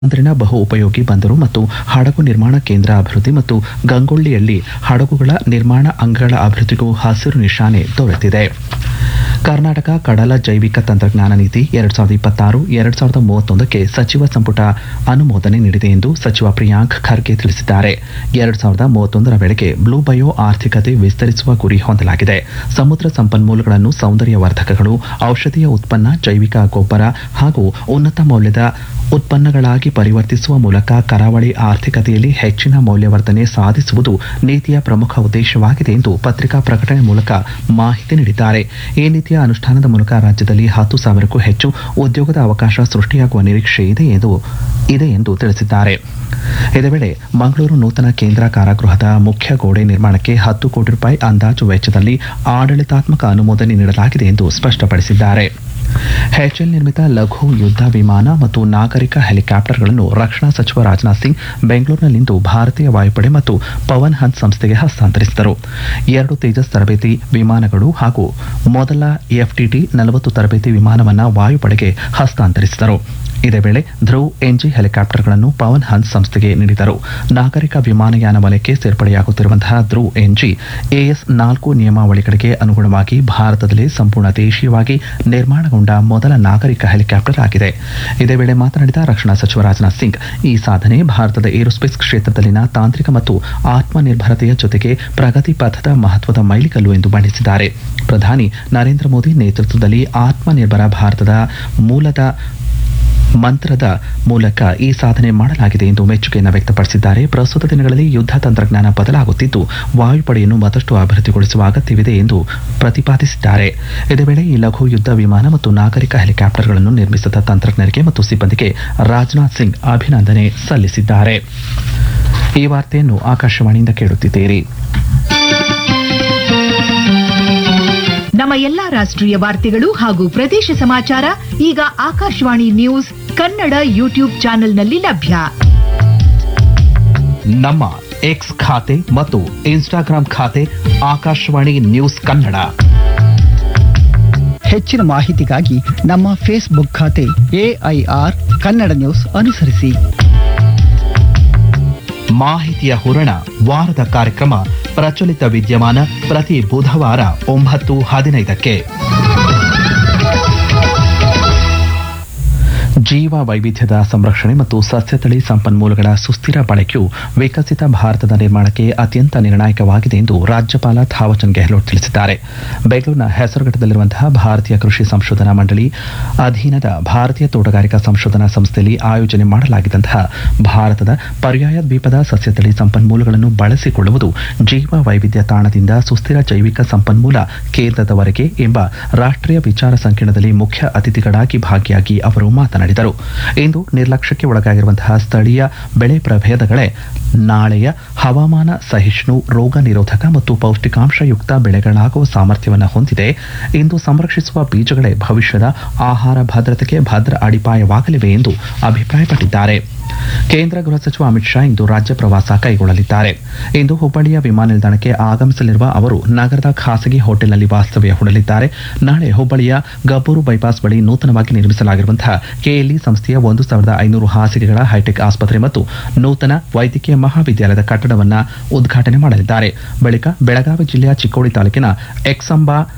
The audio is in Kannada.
ಮಂತ್ರಿನ ಬಹು ಉಪಯೋಗಿ ಬಂದರು ಮತ್ತು ಹಡಗು ನಿರ್ಮಾಣ ಕೇಂದ್ರ ಅಭಿವೃದ್ಧಿ ಮತ್ತು ಗಂಗೊಳ್ಳಿಯಲ್ಲಿ ಹಡಗುಗಳ ನಿರ್ಮಾಣ ಅಂಗಗಳ ಅಭಿವೃದ್ಧಿಗೂ ಹಸಿರು ನಿಶಾನೆ ದೊರೆತಿದೆ ಕರ್ನಾಟಕ ಕಡಲ ಜೈವಿಕ ತಂತ್ರಜ್ಞಾನ ನೀತಿ ಎರಡ್ ಸಾವಿರದ ಇಪ್ಪತ್ತಾರು ಎರಡ್ ಸಾವಿರದ ಮೂವತ್ತೊಂದಕ್ಕೆ ಸಚಿವ ಸಂಪುಟ ಅನುಮೋದನೆ ನೀಡಿದೆ ಎಂದು ಸಚಿವ ಪ್ರಿಯಾಂಕ್ ಖರ್ಗೆ ತಿಳಿಸಿದ್ದಾರೆ ಎರಡ್ ಸಾವಿರದ ಮೂವತ್ತೊಂದರ ವೇಳೆಗೆ ಬ್ಲೂ ಬಯೋ ಆರ್ಥಿಕತೆ ವಿಸ್ತರಿಸುವ ಗುರಿ ಹೊಂದಲಾಗಿದೆ ಸಮುದ್ರ ಸಂಪನ್ಮೂಲಗಳನ್ನು ಸೌಂದರ್ಯವರ್ಧಕಗಳು ಔಷಧೀಯ ಉತ್ಪನ್ನ ಜೈವಿಕ ಗೊಬ್ಬರ ಹಾಗೂ ಉನ್ನತ ಮೌಲ್ಯದ ಉತ್ಪನ್ನಗಳಾಗಿ ಪರಿವರ್ತಿಸುವ ಮೂಲಕ ಕರಾವಳಿ ಆರ್ಥಿಕತೆಯಲ್ಲಿ ಹೆಚ್ಚಿನ ಮೌಲ್ಯವರ್ಧನೆ ಸಾಧಿಸುವುದು ನೀತಿಯ ಪ್ರಮುಖ ಉದ್ದೇಶವಾಗಿದೆ ಎಂದು ಪತ್ರಿಕಾ ಪ್ರಕಟಣೆ ಮೂಲಕ ಮಾಹಿತಿ ನೀಡಿದ್ದಾರೆ ಈ ನೀತಿಯ ಅನುಷ್ಠಾನದ ಮೂಲಕ ರಾಜ್ಯದಲ್ಲಿ ಹತ್ತು ಸಾವಿರಕ್ಕೂ ಹೆಚ್ಚು ಉದ್ಯೋಗದ ಅವಕಾಶ ಸೃಷ್ಟಿಯಾಗುವ ನಿರೀಕ್ಷೆ ಇದೆ ಎಂದು ಇದೆ ಎಂದು ತಿಳಿಸಿದ್ದಾರೆ ಇದೇ ವೇಳೆ ಮಂಗಳೂರು ನೂತನ ಕೇಂದ್ರ ಕಾರಾಗೃಹದ ಮುಖ್ಯ ಗೋಡೆ ನಿರ್ಮಾಣಕ್ಕೆ ಹತ್ತು ಕೋಟಿ ರೂಪಾಯಿ ಅಂದಾಜು ವೆಚ್ಚದಲ್ಲಿ ಆಡಳಿತಾತ್ಮಕ ಅನುಮೋದನೆ ನೀಡಲಾಗಿದೆ ಎಂದು ಸ್ಪಷ್ಟಪಡಿಸಿದ್ದಾರೆ ಎಚ್ಎಲ್ ನಿರ್ಮಿತ ಲಘು ಯುದ್ಧ ವಿಮಾನ ಮತ್ತು ನಾಗರಿಕ ಹೆಲಿಕಾಪ್ಟರ್ಗಳನ್ನು ರಕ್ಷಣಾ ಸಚಿವ ರಾಜನಾಥ್ ಸಿಂಗ್ ಬೆಂಗಳೂರಿನಲ್ಲಿಂದು ಭಾರತೀಯ ವಾಯುಪಡೆ ಮತ್ತು ಪವನ್ ಹನ್ಸ್ ಸಂಸ್ಥೆಗೆ ಹಸ್ತಾಂತರಿಸಿದರು ಎರಡು ತೇಜಸ್ ತರಬೇತಿ ವಿಮಾನಗಳು ಹಾಗೂ ಮೊದಲ ಎಫ್ಟಿಟಿ ನಲವತ್ತು ತರಬೇತಿ ವಿಮಾನವನ್ನು ವಾಯುಪಡೆಗೆ ಹಸ್ತಾಂತರಿಸಿದರು ಇದೇ ವೇಳೆ ಧ್ರುವ್ ಎನ್ಜಿ ಹೆಲಿಕಾಪ್ಟರ್ಗಳನ್ನು ಪವನ್ ಹನ್ಸ್ ಸಂಸ್ಥೆಗೆ ನೀಡಿದರು ನಾಗರಿಕ ವಿಮಾನಯಾನ ವಲಯಕ್ಕೆ ಸೇರ್ಪಡೆಯಾಗುತ್ತಿರುವಂತಹ ಧ್ರುವ್ ಎನ್ಜಿ ಎಎಸ್ ನಾಲ್ಕು ನಿಯಮಾವಳಿಗಳಿಗೆ ಅನುಗುಣವಾಗಿ ಭಾರತದಲ್ಲಿ ಸಂಪೂರ್ಣ ದೇಶೀಯವಾಗಿ ನಿರ್ಮಾಣಗೊಂಡ ಮೊದಲ ನಾಗರಿಕ ಹೆಲಿಕಾಪ್ಟರ್ ಆಗಿದೆ ಇದೇ ವೇಳೆ ಮಾತನಾಡಿದ ರಕ್ಷಣಾ ಸಚಿವ ರಾಜನಾಥ್ ಸಿಂಗ್ ಈ ಸಾಧನೆ ಭಾರತದ ಏರೋಸ್ಪೇಸ್ ಕ್ಷೇತ್ರದಲ್ಲಿನ ತಾಂತ್ರಿಕ ಮತ್ತು ಆತ್ಮನಿರ್ಭರತೆಯ ಜೊತೆಗೆ ಪ್ರಗತಿ ಪಥದ ಮಹತ್ವದ ಮೈಲಿಗಲ್ಲು ಎಂದು ಬಣ್ಣಿಸಿದ್ದಾರೆ ಪ್ರಧಾನಿ ನರೇಂದ್ರ ಮೋದಿ ನೇತೃತ್ವದಲ್ಲಿ ಆತ್ಮನಿರ್ಭರ ಭಾರತದ ಮೂಲದ ಮಂತ್ರದ ಮೂಲಕ ಈ ಸಾಧನೆ ಮಾಡಲಾಗಿದೆ ಎಂದು ಮೆಚ್ಚುಗೆಯನ್ನು ವ್ಯಕ್ತಪಡಿಸಿದ್ದಾರೆ ಪ್ರಸ್ತುತ ದಿನಗಳಲ್ಲಿ ಯುದ್ಧ ತಂತ್ರಜ್ಞಾನ ಬದಲಾಗುತ್ತಿದ್ದು ವಾಯುಪಡೆಯನ್ನು ಮತ್ತಷ್ಟು ಅಭಿವೃದ್ಧಿಗೊಳಿಸುವ ಅಗತ್ಯವಿದೆ ಎಂದು ಪ್ರತಿಪಾದಿಸಿದ್ದಾರೆ ಇದೇ ವೇಳೆ ಈ ಲಘು ಯುದ್ಧ ವಿಮಾನ ಮತ್ತು ನಾಗರಿಕ ಹೆಲಿಕಾಪ್ಟರ್ಗಳನ್ನು ನಿರ್ಮಿಸಿದ ತಂತ್ರಜ್ಞರಿಗೆ ಮತ್ತು ಸಿಬ್ಬಂದಿಗೆ ರಾಜನಾಥ್ ಸಿಂಗ್ ಅಭಿನಂದನೆ ಸಲ್ಲಿಸಿದ್ದಾರೆ ಈ ವಾರ್ತೆಯನ್ನು ಆಕಾಶವಾಣಿಯಿಂದ ಕೇಳುತ್ತಿದ್ದೀರಿ ನಮ್ಮ ಎಲ್ಲಾ ರಾಷ್ಟ್ರೀಯ ವಾರ್ತೆಗಳು ಹಾಗೂ ಪ್ರದೇಶ ಸಮಾಚಾರ ಈಗ ಆಕಾಶವಾಣಿ ನ್ಯೂಸ್ ಕನ್ನಡ ಯೂಟ್ಯೂಬ್ ಚಾನೆಲ್ನಲ್ಲಿ ಲಭ್ಯ ನಮ್ಮ ಎಕ್ಸ್ ಖಾತೆ ಮತ್ತು ಇನ್ಸ್ಟಾಗ್ರಾಂ ಖಾತೆ ಆಕಾಶವಾಣಿ ನ್ಯೂಸ್ ಕನ್ನಡ ಹೆಚ್ಚಿನ ಮಾಹಿತಿಗಾಗಿ ನಮ್ಮ ಫೇಸ್ಬುಕ್ ಖಾತೆ ಎಐಆರ್ ಕನ್ನಡ ನ್ಯೂಸ್ ಅನುಸರಿಸಿ ಮಾಹಿತಿಯ ಹೂರಣ ವಾರದ ಕಾರ್ಯಕ್ರಮ ಪ್ರಚಲಿತ ವಿದ್ಯಮಾನ ಪ್ರತಿ ಬುಧವಾರ ಒಂಬತ್ತು ಹದಿನೈದಕ್ಕೆ ಜೀವ ವೈವಿಧ್ಯದ ಸಂರಕ್ಷಣೆ ಮತ್ತು ಸಸ್ಯತಳಿ ಸಂಪನ್ಮೂಲಗಳ ಸುಸ್ಥಿರ ಬಳಕೆಯು ವಿಕಸಿತ ಭಾರತದ ನಿರ್ಮಾಣಕ್ಕೆ ಅತ್ಯಂತ ನಿರ್ಣಾಯಕವಾಗಿದೆ ಎಂದು ರಾಜ್ಯಪಾಲ ಥಾವಚಂದ್ ಗೆಹ್ಲೋಟ್ ತಿಳಿಸಿದ್ದಾರೆ ಬೆಂಗಳೂರಿನ ಹೆಸರುಘಟ್ಟದಲ್ಲಿರುವಂತಹ ಭಾರತೀಯ ಕೃಷಿ ಸಂಶೋಧನಾ ಮಂಡಳಿ ಅಧೀನದ ಭಾರತೀಯ ತೋಟಗಾರಿಕಾ ಸಂಶೋಧನಾ ಸಂಸ್ಥೆಯಲ್ಲಿ ಆಯೋಜನೆ ಮಾಡಲಾಗಿದ್ದಂತಹ ಭಾರತದ ಪರ್ಯಾಯ ದ್ವೀಪದ ಸಸ್ಯತಳಿ ಸಂಪನ್ಮೂಲಗಳನ್ನು ಬಳಸಿಕೊಳ್ಳುವುದು ಜೀವ ವೈವಿಧ್ಯ ತಾಣದಿಂದ ಸುಸ್ಥಿರ ಜೈವಿಕ ಸಂಪನ್ಮೂಲ ಕೇಂದ್ರದವರೆಗೆ ಎಂಬ ರಾಷ್ಟ್ರೀಯ ವಿಚಾರ ಸಂಕಿರಣದಲ್ಲಿ ಮುಖ್ಯ ಅತಿಥಿಗಳಾಗಿ ಭಾಗಿಯಾಗಿ ಅವರು ಮಾತನಾಡಿದರು ಇಂದು ನಿರ್ಲಕ್ಷ್ಯಕ್ಕೆ ಒಳಗಾಗಿರುವಂತಹ ಸ್ಥಳೀಯ ಬೆಳೆ ಪ್ರಭೇದಗಳೇ ನಾಳೆಯ ಹವಾಮಾನ ಸಹಿಷ್ಣು ರೋಗ ನಿರೋಧಕ ಮತ್ತು ಪೌಷ್ಟಿಕಾಂಶಯುಕ್ತ ಬೆಳೆಗಳಾಗುವ ಸಾಮರ್ಥ್ಯವನ್ನು ಹೊಂದಿದೆ ಇಂದು ಸಂರಕ್ಷಿಸುವ ಬೀಜಗಳೇ ಭವಿಷ್ಯದ ಆಹಾರ ಭದ್ರತೆಗೆ ಭದ್ರ ಅಡಿಪಾಯವಾಗಲಿವೆ ಎಂದು ಅಭಿಪ್ರಾಯಪಟ್ಟಿದ್ದಾರೆ ಕೇಂದ್ರ ಗೃಹ ಸಚಿವ ಅಮಿತ್ ಶಾ ಇಂದು ರಾಜ್ಯ ಪ್ರವಾಸ ಕೈಗೊಳ್ಳಲಿದ್ದಾರೆ ಇಂದು ಹುಬ್ಬಳ್ಳಿಯ ವಿಮಾನ ನಿಲ್ದಾಣಕ್ಕೆ ಆಗಮಿಸಲಿರುವ ಅವರು ನಗರದ ಖಾಸಗಿ ಹೋಟೆಲ್ನಲ್ಲಿ ವಾಸ್ತವ್ಯ ಹೂಡಲಿದ್ದಾರೆ ನಾಳೆ ಹುಬ್ಬಳ್ಳಿಯ ಗಬ್ಬೂರು ಬೈಪಾಸ್ ಬಳಿ ನೂತನವಾಗಿ ನಿರ್ಮಿಸಲಾಗಿರುವಂತಹ ಕೆಎಲ್ಇ ಸಂಸ್ಥೆಯ ಒಂದು ಸಾವಿರದ ಐನೂರು ಹಾಸಿಗೆಗಳ ಹೈಟೆಕ್ ಆಸ್ಪತ್ರೆ ಮತ್ತು ನೂತನ ವೈದ್ಯಕೀಯ ಮಹಾವಿದ್ಯಾಲಯದ ಕಟ್ಟಡವನ್ನು ಉದ್ಘಾಟನೆ ಮಾಡಲಿದ್ದಾರೆ ಬಳಿಕ ಬೆಳಗಾವಿ ಜಿಲ್ಲೆಯ ಚಿಕ್ಕೋಡಿ ತಾಲೂಕಿನ ಎಕ್ಸಂಬಾ